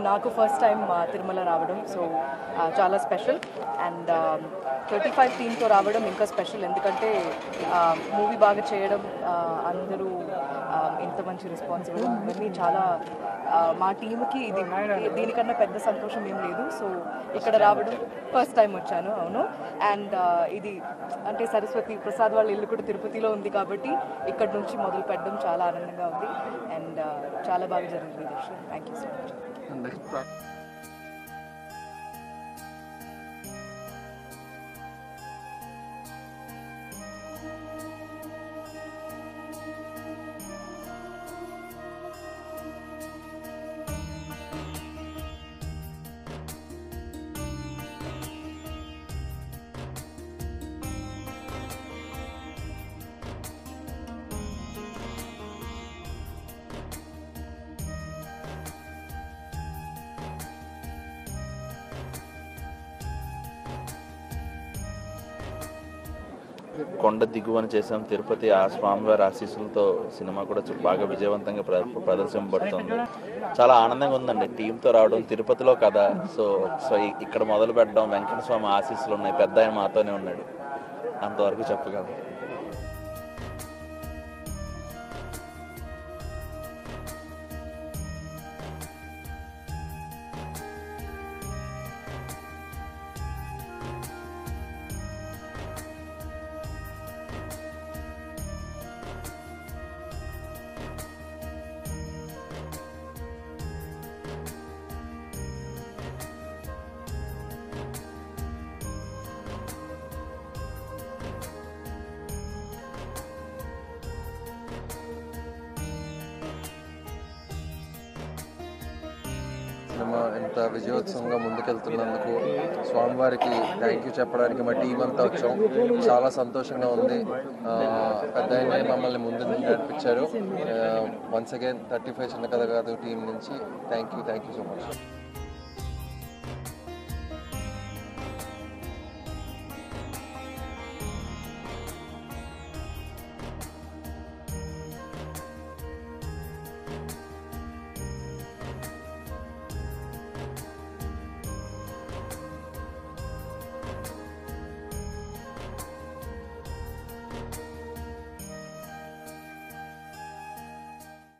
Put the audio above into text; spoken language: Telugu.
నాకు ఫస్ట్ టైం తిరుమల రావడం సో చాలా స్పెషల్ అండ్ థర్టీ ఫైవ్ టీమ్తో రావడం ఇంకా స్పెషల్ ఎందుకంటే మూవీ బాగా చేయడం ఆ, అందరూ ఆ, ఇంత మంచి రెస్పాన్స్ ఇవ్వడం ఇవన్నీ చాలా ఆ, మా టీంకి ఇది దీనికన్నా పెద్ద సంతోషం ఏం లేదు సో ఇక్కడ రావడం ఫస్ట్ టైం వచ్చాను అవును అండ్ ఇది అంటే సరస్వతి ప్రసాద్ వాళ్ళ ఇల్లు కూడా తిరుపతిలో ఉంది కాబట్టి ఇక్కడ నుంచి మొదలు పెట్టడం చాలా ఆనందంగా ఉంది అండ్ చాలా బాగా జరిగింది దర్శనం థ్యాంక్ యూ సో మచ్ కొండ దిగువన చేసాం తిరుపతి ఆ స్వామివారి ఆశీస్సులతో సినిమా కూడా చు- బాగా విజయవంతంగా ప్ర ప్రదర్శింపబడుతుంది చాలా ఆనందంగా ఉందండి టీంతో రావడం తిరుపతిలో కదా సో సో ఇ- ఇక్కడ మొదలు పెట్టడం వెంకట స్వామి ఆశీస్సులు ఉన్నాయి పెద్ద ఆయన మాతోనే ఉన్నాడు అంతవరకు చెప్పగలను సినిమా ఇంత విజయోత్సవంగా ముందుకెళ్తున్నందుకు స్వామివారికి థ్యాంక్ యూ చెప్పడానికి మా టీం అంతా వచ్చాం చాలా సంతోషంగా ఉంది ఆ, పెద్ద ఆయనే మమ్మల్ని ముందు నడిపించారు వన్స్ అగైన్ థర్టీ ఫైవ్ చిన్న కథ కాదు టీం నుంచి thank you thank you so much